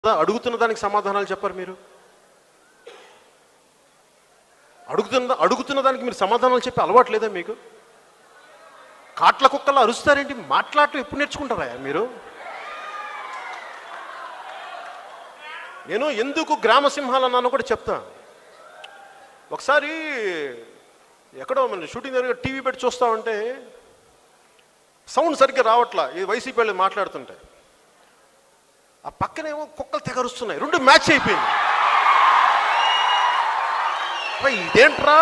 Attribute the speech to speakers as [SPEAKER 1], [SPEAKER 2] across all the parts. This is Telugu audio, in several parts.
[SPEAKER 1] అడుగుతున్న దానికి సమాధానాలు చెప్పరు మీరు అడుగుతున్న అడుగుతున్న దానికి మీరు సమాధానాలు చెప్పే అలవాటు లేదా మీకు కాట్ల కుక్కలు అరుస్తారేంటి మాట్లాడటం ఎప్పుడు నేర్చుకుంటారా మీరు నేను ఎందుకు గ్రామ సింహాలు అన్నానో కూడా చెప్తా ఒకసారి ఎక్కడో మన షూటింగ్ దగ్గర టీవీ పెట్టి చూస్తా ఉంటే సౌండ్ సరిగ్గా రావట్లా ఈ వైసీపీ వాళ్ళు మాట్లాడుతుంటే ఆ పక్కనేమో కుక్కలు తెగరుస్తున్నాయి రెండు మ్యాచ్ అయిపోయింది అబ్బా, ఇదేంట్రా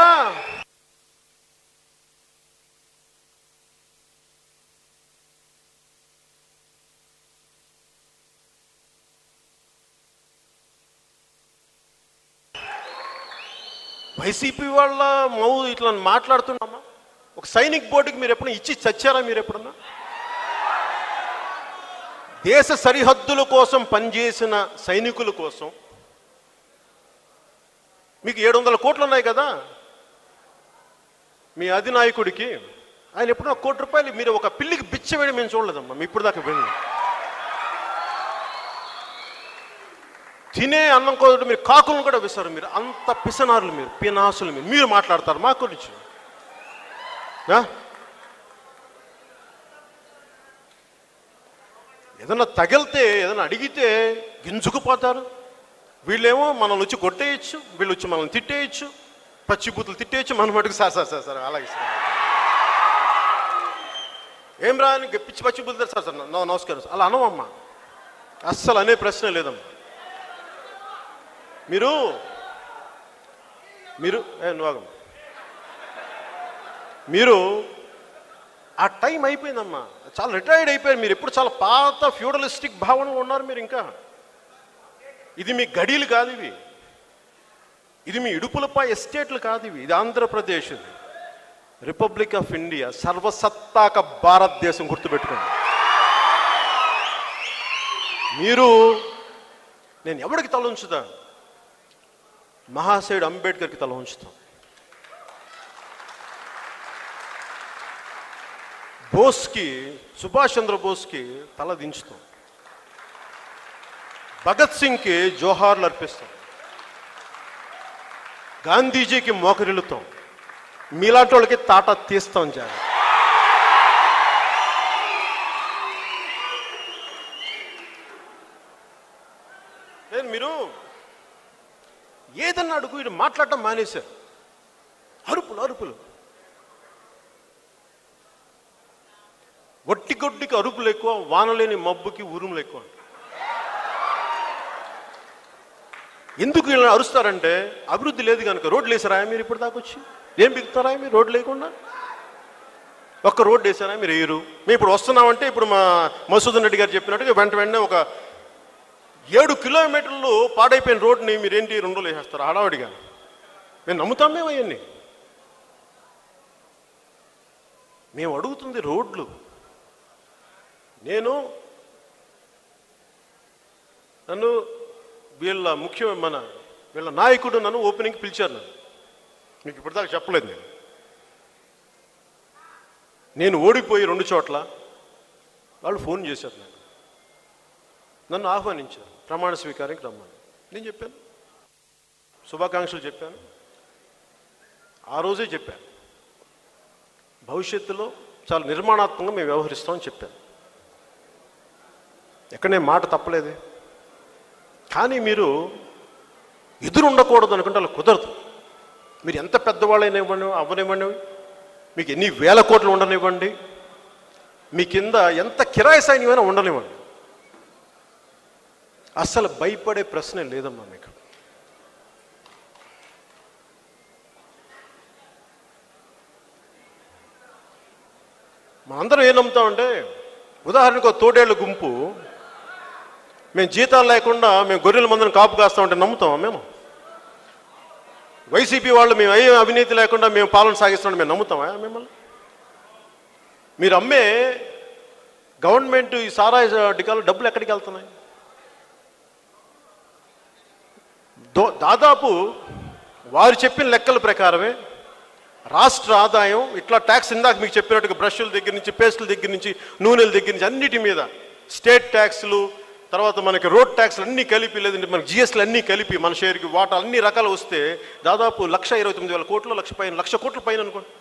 [SPEAKER 1] వైసీపీ వాళ్ళ మౌ ఇట్లా మాట్లాడుతున్నామా ఒక సైనిక్ బోర్డుకి మీరు ఎప్పుడైనా ఇచ్చి చచ్చారా మీరు ఎప్పుడన్నా దేశ సరిహద్దుల కోసం పనిచేసిన సైనికుల కోసం మీకు ఏడు వందల కోట్లు ఉన్నాయి కదా మీ అధినాయకుడికి ఆయన ఎప్పుడో కోటి రూపాయలు మీరు ఒక పిల్లికి బిచ్చ వేయడం మేము చూడలేదమ్మా మీ ఇప్పుడు దాకా వెళ్ళి తినే అన్నం కోదట మీరు కాకులను కూడా విస్తారు మీరు అంత పిసనారులు మీరు పినాసులు మీరు మీరు మాట్లాడతారు మా గురించి ఆ? ఏదన్నా తగిలితే ఏదైనా అడిగితే గింజుకుపోతారు వీళ్ళేమో మనల్ని వచ్చి కొట్టేయచ్చు వీళ్ళు వచ్చి మనల్ని తిట్టేయచ్చు పచ్చిబూతులు తిట్టేయచ్చు మన మటుకు సార్ సార్ సార్ సార్ అలాగే సార్ ఏం రా అని పిచ్చి పచ్చి బుద్ధి సార్ సార్ నో నమస్కారం సార్ అలా అనవమ్మా అస్సలు అనే ప్రశ్న లేదమ్మా మీరు మీరు ఏ నువ్వాగమ్మా మీరు ఆ టైం అయిపోయిందమ్మా చాలా రిటైర్డ్ అయిపోయారు మీరు ఎప్పుడు చాలా పాత ఫ్యూడలిస్టిక్ భావనలో ఉన్నారు మీరు ఇంకా ఇది మీ గడీలు కాదు ఇవి ఇది మీ ఇడుపులపై ఎస్టేట్లు కాదు ఇవి ఇది ఆంధ్రప్రదేశ్ ఇది రిపబ్లిక్ ఆఫ్ ఇండియా సర్వసత్తాక భారతదేశం గుర్తుపెట్టుకోండి మీరు నేను ఎవరికి తల ఉంచుతా మహాశయుడు అంబేద్కర్కి తల ఉంచుతాం బోస్కి సుభాష్ చంద్ర బోస్కి తల దించుతాం భగత్ సింగ్కి జోహార్లు అర్పిస్తాం గాంధీజీకి మోకరిల్లుతాం మీలాంటి వాళ్ళకి తాట తీస్తాం జాగ్రత్త నేను మీరు ఏదన్నా అడుగు ఇది మాట్లాడటం మానేశారు అరుపులు అరుపులు ఒట్టి గొడ్డికి అరుపులు ఎక్కువ వానలేని మబ్బుకి ఉరుములు ఎక్కువ ఎందుకు ఇలా అరుస్తారంటే అభివృద్ధి లేదు కనుక రోడ్లు వేసారా మీరు ఇప్పుడు దాకా వచ్చి ఏం బిగుతారా మీరు రోడ్లు లేకుండా ఒక్క రోడ్డు వేసారా మీరు వేయరు మేము ఇప్పుడు వస్తున్నామంటే ఇప్పుడు మా మసూదన్ రెడ్డి గారు చెప్పినట్టుగా వెంట వెంటనే ఒక ఏడు కిలోమీటర్లు పాడైపోయిన రోడ్ని మీరేంటి రెండు రోజులు వేసేస్తారు హడావడిగా మేము నమ్ముతాం మేము అవన్నీ మేము అడుగుతుంది రోడ్లు నేను నన్ను వీళ్ళ ముఖ్య మన వీళ్ళ నాయకుడు నన్ను ఓపెనింగ్కి పిలిచారు నన్ను మీకు ఇప్పటిదాకా చెప్పలేదు నేను నేను ఓడిపోయి రెండు చోట్ల వాళ్ళు ఫోన్ చేశారు నాకు నన్ను ఆహ్వానించారు ప్రమాణ స్వీకారానికి రమ్మని నేను చెప్పాను శుభాకాంక్షలు చెప్పాను ఆ రోజే చెప్పాను భవిష్యత్తులో చాలా నిర్మాణాత్మకంగా మేము వ్యవహరిస్తామని చెప్పాను ఎక్కడ నేను మాట తప్పలేదే కానీ మీరు ఎదురు ఉండకూడదు అనుకుంటే అలా కుదరదు మీరు ఎంత పెద్దవాళ్ళైనా ఇవ్వండి అవ్వనివ్వండి మీకు ఎన్ని వేల కోట్లు ఉండనివ్వండి మీ కింద ఎంత కిరాయి సైన్యమైనా ఉండనివ్వండి అస్సలు భయపడే ప్రశ్నే లేదమ్మా మీకు మనందరం ఏం నమ్ముతామంటే ఉదాహరణకు ఒక తోడేళ్ళ గుంపు మేము జీతాలు లేకుండా మేము గొర్రెల మందుని కాపు కాస్తామంటే నమ్ముతామా మేము వైసీపీ వాళ్ళు మేము అయ్యే అవినీతి లేకుండా మేము పాలన సాగిస్తామని మేము నమ్ముతామా మిమ్మల్ని మీరు అమ్మే గవర్నమెంట్ ఈ సారాయి డికాలు డబ్బులు ఎక్కడికి వెళ్తున్నాయి దో- దాదాపు వారు చెప్పిన లెక్కల ప్రకారమే రాష్ట్ర ఆదాయం ఇట్లా ట్యాక్స్ ఇందాక మీకు చెప్పినట్టుగా బ్రష్ల దగ్గర నుంచి పేస్టుల దగ్గర నుంచి నూనెల దగ్గర నుంచి అన్నిటి మీద స్టేట్ ట్యాక్స్లు తర్వాత మనకి రోడ్ ట్యాక్స్లు అన్నీ కలిపి లేదంటే మనకి జిఎస్టీలు అన్నీ కలిపి మన షేర్కి వాటా అన్ని రకాలు వస్తే దాదాపు లక్ష ఇరవై తొమ్మిది వేల కోట్లు లక్ష పైన లక్ష కోట్ల పైన అనుకోండి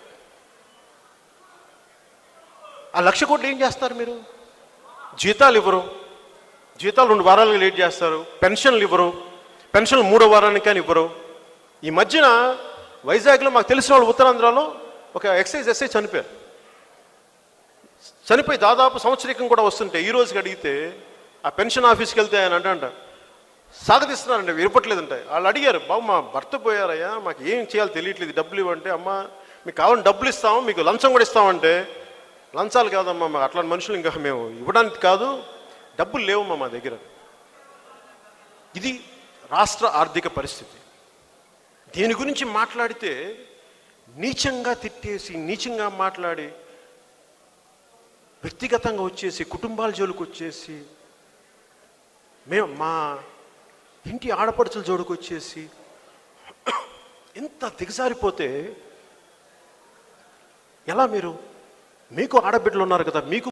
[SPEAKER 1] ఆ లక్ష కోట్లు ఏం చేస్తారు మీరు జీతాలు ఇవ్వరు జీతాలు రెండు వారాలు లేట్ చేస్తారు పెన్షన్లు ఇవ్వరు పెన్షన్లు మూడో వారానికి కానీ ఇవ్వరు ఈ మధ్యన వైజాగ్లో మాకు తెలిసిన వాళ్ళు ఉత్తరాంధ్రలో ఒక ఎక్సైజ్ ఎస్ఐ చనిపోయారు చనిపోయి దాదాపు సంవత్సరికం కూడా వస్తుంటే ఈ రోజుకి అడిగితే ఆ పెన్షన్ ఆఫీస్కి వెళ్తే ఆయన అంటే అంట సాగతిస్తున్నారండి విరపట్లేదంట వాళ్ళు అడిగారు బాబు మా భర్త పోయారయ్యా మాకు ఏం చేయాలో తెలియట్లేదు డబ్బులు ఇవ్వంటే అమ్మ మీకు కావాలని డబ్బులు ఇస్తాము మీకు లంచం కూడా ఇస్తామంటే లంచాలు కాదమ్మా మాకు అట్లాంటి మనుషులు ఇంకా మేము ఇవ్వడానికి కాదు డబ్బులు లేవమ్మా మా దగ్గర ఇది రాష్ట్ర ఆర్థిక పరిస్థితి దీని గురించి మాట్లాడితే నీచంగా తిట్టేసి నీచంగా మాట్లాడి వ్యక్తిగతంగా వచ్చేసి కుటుంబాల జోలికి వచ్చేసి మేము మా ఇంటి ఆడపడుచుల జోడికి వచ్చేసి ఎంత దిగజారిపోతే ఎలా మీరు మీకు ఆడబిడ్డలు ఉన్నారు కదా మీకు